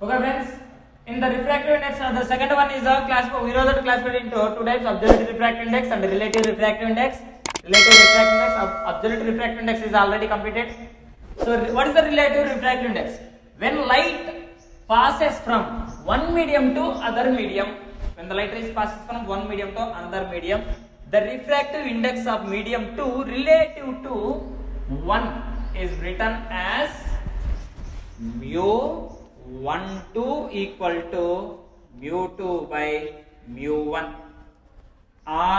Okay, friends. In the refractive index, uh, the second one is a class. We know that classified into two types: absolute refractive index and relative refractive index. Relative refractive index, ab- absolute refractive index is already completed. So, re- what is the relative refractive index? When light passes from one medium to other medium, when the light rays passes from one medium to another medium, the refractive index of medium two relative to one is written as mu 1 2 equal to mu 2 by mu 1 or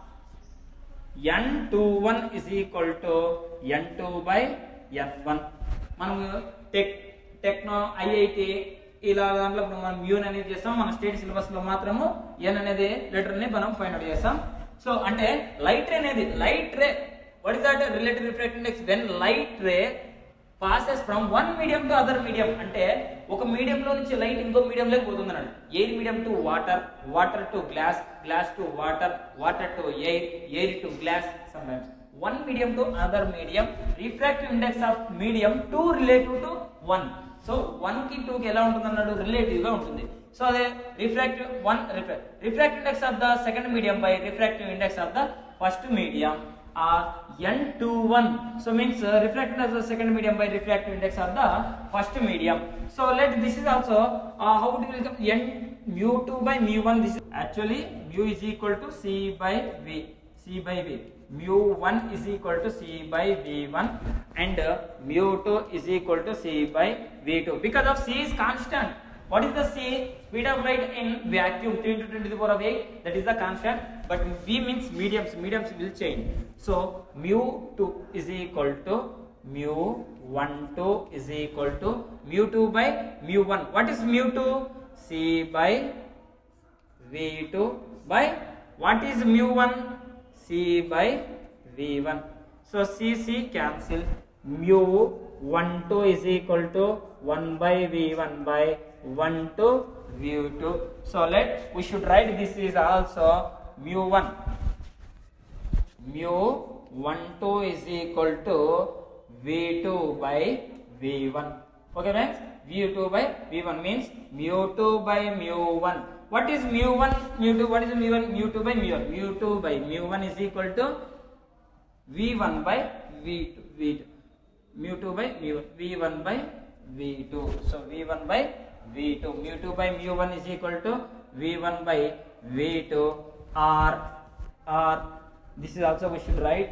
n21 is equal to n2 by n1 మనము tech techno IIT ఇలా దాంట్లో ఇప్పుడు మనం మ్యూన్ అనేది చేస్తాం మన state syllabus లో మాత్రము ఎన్ అనేది లెటర్ ని మనం ఫైండ్ అవుట్ చేస్తాం సో అంటే లైట్ రే అనేది light ray what is that relative refractive index when light ray passes from one medium to other medium అంటే ఒక మీడియం లో నుంచి లైట్ ఇంకో మీడియం లోకి పోతుంది అన్నాడు air medium to water water to glass glass to water water to air air to glass sometimes one medium to other medium refractive index of medium two relative to one so one కి two కి ఎలా ఉంటుంది అన్నాడు relative గా ఉంటుంది so అదే refractive one refractive index of the second medium by refractive index of the first medium are n21 so means uh, refracted as the second medium by refractive index of the first medium so let this is also uh, how it will come n mu 2 by mu 1 this is actually mu is equal to c by v c by v mu 1 is equal to c by v1 and uh, mu 2 is equal to c by v2 because of c is constant what is the c speed of light in vacuum 3 into 10 to the power of 8 that is the constant but v means mediums mediums will change so mu 2 is equal to mu 1 2 is equal to mu 2 by mu 1 what is mu 2 c by v2 by what is mu 1 c by v1 so c c cancel mu 1 2 is equal to 1 by v1 by 1 to v2 so let we should write this is also mu 1 mu 1 2 is equal to v2 by v1 okay friends v2 by v1 means mu 2 by mu 1 what is mu 1 mu 2 what is mu 1 mu 2 by mu 1 mu 2 by mu 1 is equal to v1 by v2 v2 mu 2 by mu v1 by v2 so v1 by v2 mu 2 by mu 1 is equal to v1 by v2 or or this is also we should write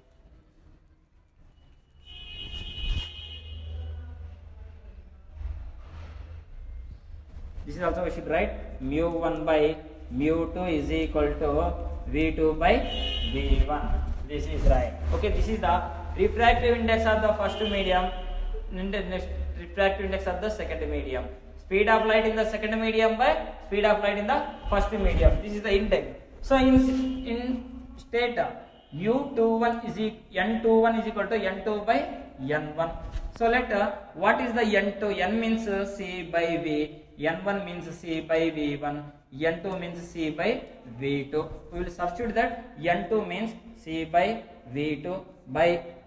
this is also we should write mu 1 by mu 2 is equal to v2 by v1 this is right okay this is the refractive index of the first medium and the next refractive index of the second medium speed of light in the second medium by speed of light in the first medium this is the index so in in state uh, mu21 is e- n21 is equal to n2 by n1 so let uh, what is the n2 n means uh, c by v n1 means c by v1 n2 means c by v2 we will substitute that n2 means c by v2 by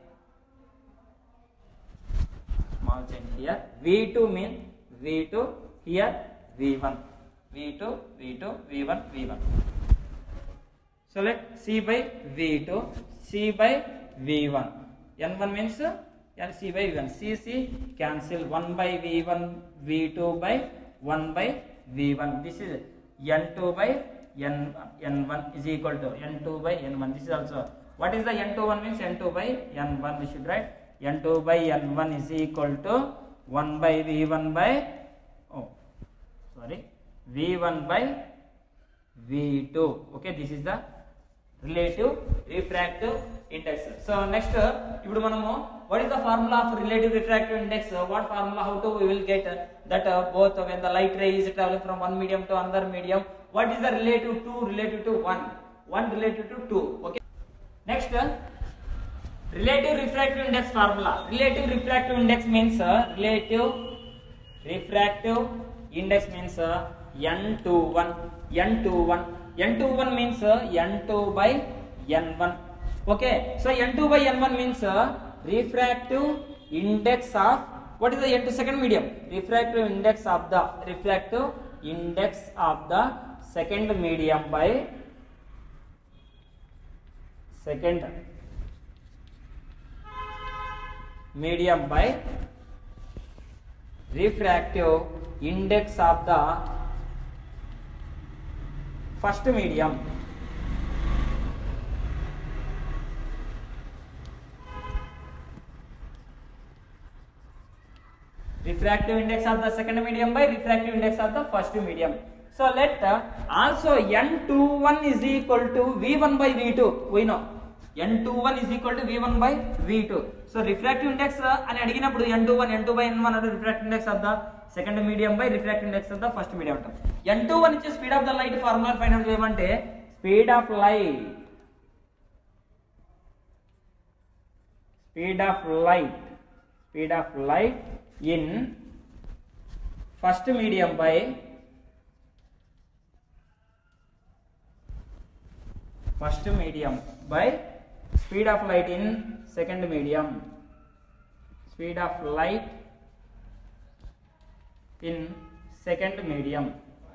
small change here v2 mean v2 here v1 v2 v2 v1 v1 so let c by v2 c by v1 n1 means uh, n c by v1 c c cancel 1 by v1 v2 by 1 by v1 this is n2 by n n1 is equal to n2 by n1 this is also what is the n21 means n2 by n1 we should write n2 by n1 is equal to 1 by v1 by oh sorry v1 by v2 okay this is the relative refractive index so next ఇప్పుడు మనము what is the formula of relative refractive index what formula how to we will get that both when the light ray is travelling from one medium to another medium what is the relative to relative to one one relative to two okay next relative refractive index formula relative refractive index means relative refractive index means uh, n21 n21 n21 means uh, n2 by n1 okay so n2 by n1 means uh, refractive index of what is the n to second medium refractive index of the refractive index of the second medium by second medium by refractive index of the first medium refractive index of the second medium by refractive index of the first medium so let uh, also n21 is equal to v1 by v2 we know n21 is equal to v1 by v2 so refractive index uh, అని అడిగినప్పుడు n21 n2 by n1 అంటే refractive index of the second medium by refractive index of the first medium అంటాం n21 ఇచ్చే speed of the light formula find out చేయమంటే speed of light speed of light speed of light in first medium by first medium by speed of light in second medium speed of light in second medium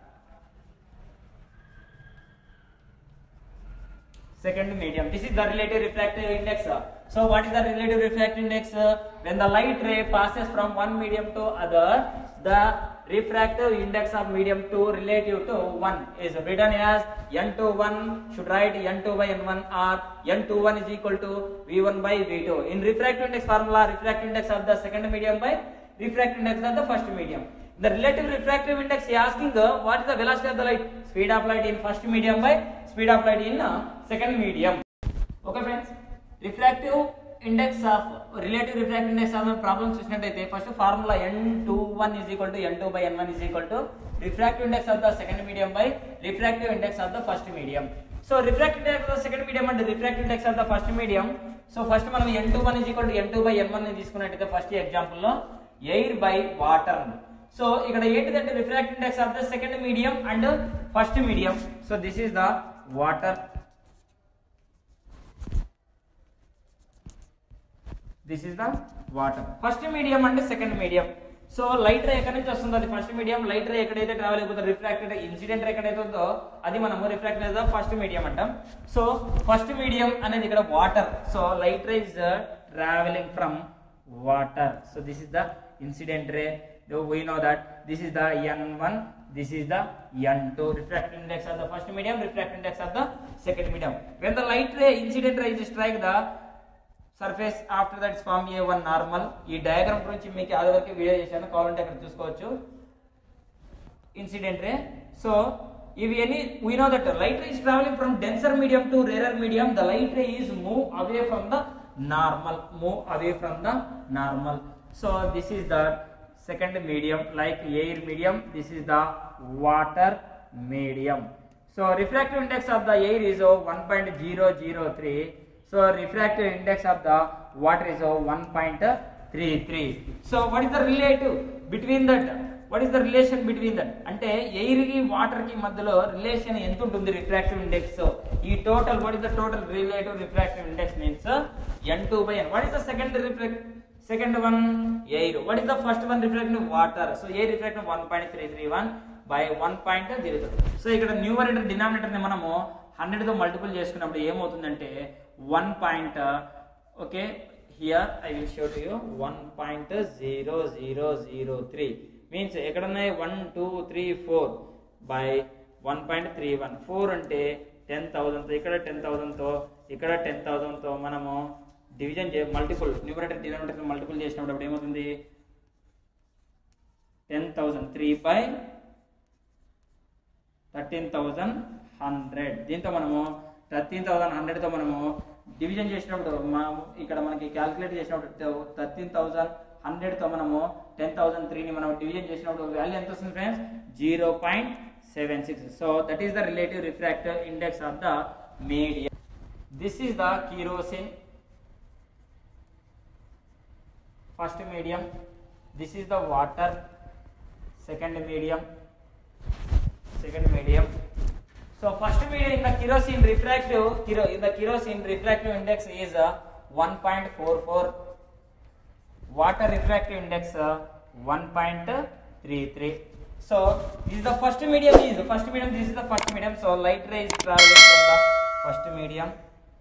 second medium this is the relative refractive index so what is the relative refractive index when the light ray passes from one medium to other the refractive index of medium 2 relative to 1 is written as n21 should write n2 by n1 or n21 is equal to v1 by v2 in refractive index formula refractive index of the second medium by refractive index of the first medium the relative refractive index is asking uh, what is the velocity of the light speed of light in first medium by speed of light in uh, second medium okay friends refractive index of relative refractive index of problem చూసినట్టయితే first formula N two one is equal to N two by N one is equal to refractive index of the second medium by refractive index of the first medium so refractive index of the second medium అంటే refractive index of the first medium so first మనం N two one is equal to N two by N one తీసుకున్నట్టయితే first example లో air by water so ఇక్కడ ఏంటిదంటే refractive index of the second medium and first medium so this is the water this is the water first medium అంటే second medium so light ray ఎక్కడి నుంచి వస్తుంది అది first medium light ray ఎక్కడైతే travel అయిపోతుందో refracted incident ray ఎక్కడైతే ఉందో అది మనము రిఫ్రాక్టెడ్ ఫస్ట్ మీడియం అంటాం సో ఫస్ట్ మీడియం అనేది ఇక్కడ water so light ray is travelling from water so this is the incident ray we know that this is the n1 this is the n2 refractive index of the first medium refractive index of the second medium when the light ray incident ray is strike the surface after that form a one normal ఈ diagram గురించి మీకు అది వరకు video చేశాను కావాలంటే అక్కడ చూసుకోవచ్చు incident ray so ఇవి ఎన్ని we know that light ray is travelling from denser medium to rarer medium the light ray is move away from the normal move away from the normal so this is the second medium like air medium this is the water medium so refractive index of the air is one point zero zero three So refractive index of the water is uh, 1.33. So what is the relative between that? What is the relation between that? అంటే ఎయిర్ కి వాటర్ కి మధ్యలో relation ఎంత ఉంటుంది refractive index ఈ total what is the total relative refractive index means N two by N what is the second refract second one air what is the first one refractive water so air refractive one point three three one by one point zero so ఇక్కడ numerator denominator ని మనము hundred తో multiple చేసుకున్నప్పుడు ఏమవుతుందంటే one point okay here I will show to you one point zero zero zero three means ఎక్కడున్నాయి one two three four by one point three one four అంటే ten థౌజండ్తో ఇక్కడ ten థౌజండ్తో ఇక్కడ టెన్ థౌజండ్తో మనము డివిజన్ చే మల్టిపుల్ న్యూమరేటర్ డినామినేటర్ మల్టిపుల్ చేసినప్పుడు అప్పుడు ఏమవుతుంది ten thousand three by thirteen thousand hundred దీంతో మనము థర్టీన్ థౌజండ్ హండ్రెడ్తో మనము డివిజన్ చేసినప్పుడు మా ఇక్కడ మనకి క్యాల్కులేట్ చేసినప్పుడు థర్టీన్ థౌజండ్ హండ్రెడ్తో మనము టెన్ థౌజండ్ త్రీని మనం డివిజన్ చేసినప్పుడు వాల్యూ ఎంత వస్తుంది friends zero point seven six so that is the relative refractive index of the medium this is the kerosene first medium this is the water second medium second medium. So first medium in the kerosene refractive kero, in the kerosene refractive index is uh, 1.44 water refractive index one point three three so this is the first medium is the first medium this is the first medium so light ray is traveling from the first medium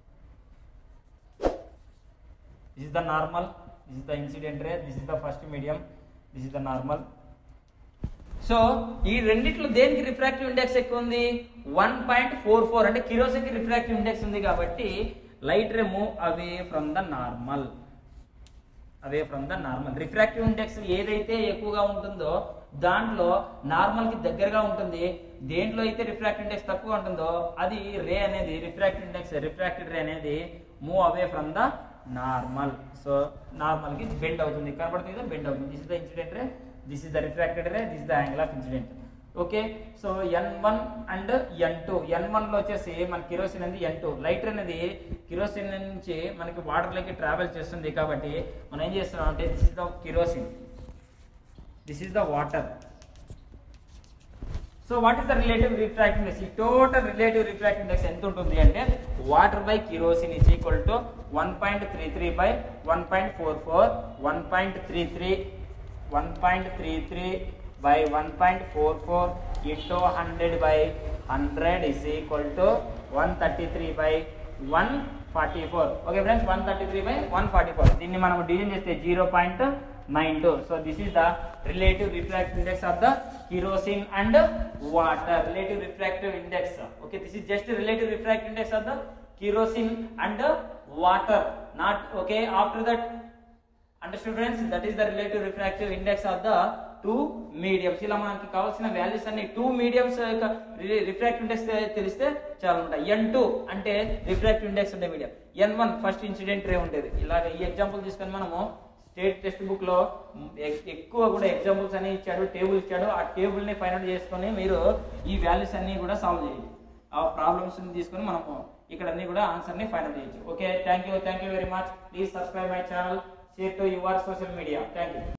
this is the normal this is the incident ray this is the first medium this is the normal so ఈ రెండిట్లో దేనికి refractive index ఎక్కువ ఉంది one point four four అంటే kerosene కి refractive index ఉంది కాబట్టి light ray move away from the normal away from the normal refractive index ఏదైతే ఎక్కువగా ఉంటుందో దాంట్లో నార్మల్ కి దగ్గరగా ఉంటుంది దేంట్లో అయితే రిఫ్రాక్టివ్ ఇండెక్స్ తక్కువ ఉంటుందో అది రే అనేది రిఫ్రాక్టివ్ ఇండెక్స్ రిఫ్రాక్టెడ్ రే అనేది move away from the normal so normal కి బెండ్ అవుతుంది కనబడుతుంది కదా బెండ్ అవుతుంది this is the incident ray this is the refracted ray this the angle of incident okay so N one and N two N one లో వచ్చేసి మన kerosene అనేది N two lighter అనేది కిరోసిన్ నుంచి మనకి వాటర్ లోకి ట్రావెల్ చేస్తుంది కాబట్టి మనం ఏం చేస్తున్నాం అంటే this is the kerosene this is the water so what is the relative refractive index ఈ టోటల్ రిలేటివ్ రిఫ్రాక్టివ్ ఇండెక్స్ ఎంత ఉంటుంది అంటే water by kerosene is equal to one point three three by one point four four one point three three one point three three by one point four four into hundred by hundred is equal to one thirty three by one forty four okay friends one thirty three by one forty four దీన్ని మనం division చేస్తే zero point nine two so this is the relative refractive index of the kerosene and water relative refractive index okay this is just relative refractive index of the kerosene and water not okay after that understood friends that is the relative refractive index of the two mediums ఇలా మనకి కావాల్సిన values అన్ని two mediums యొక్క refractive index తెలిస్తే చాలా ఉంటాయి N two అంటే refractive index ఉండే medium N one first incident ray ఉండేది ఇలాగ ఈ ఎగ్జాంపుల్ తీసుకొని మనము స్టేట్ టెక్స్ట్ బుక్ లో ఎక్- ఎక్కువ కూడా ఎగ్జాంపుల్స్ అని ఇచ్చాడు టేబుల్ ఇచ్చాడు ఆ టేబుల్ ని ఫైండ్ అవుట్ చేసుకొని మీరు ఈ వాల్యూస్ అన్ని కూడా సాల్వ్ చేయండి ఆ ప్రాబ్లమ్స్ తీసుకొని మనము ఇక్కడ అన్ని కూడా ఆన్సర్ ని ఫైండ్ అవుట్ చేయొచ్చు okay thank you thank you very much please subscribe my channel share to your social media thank you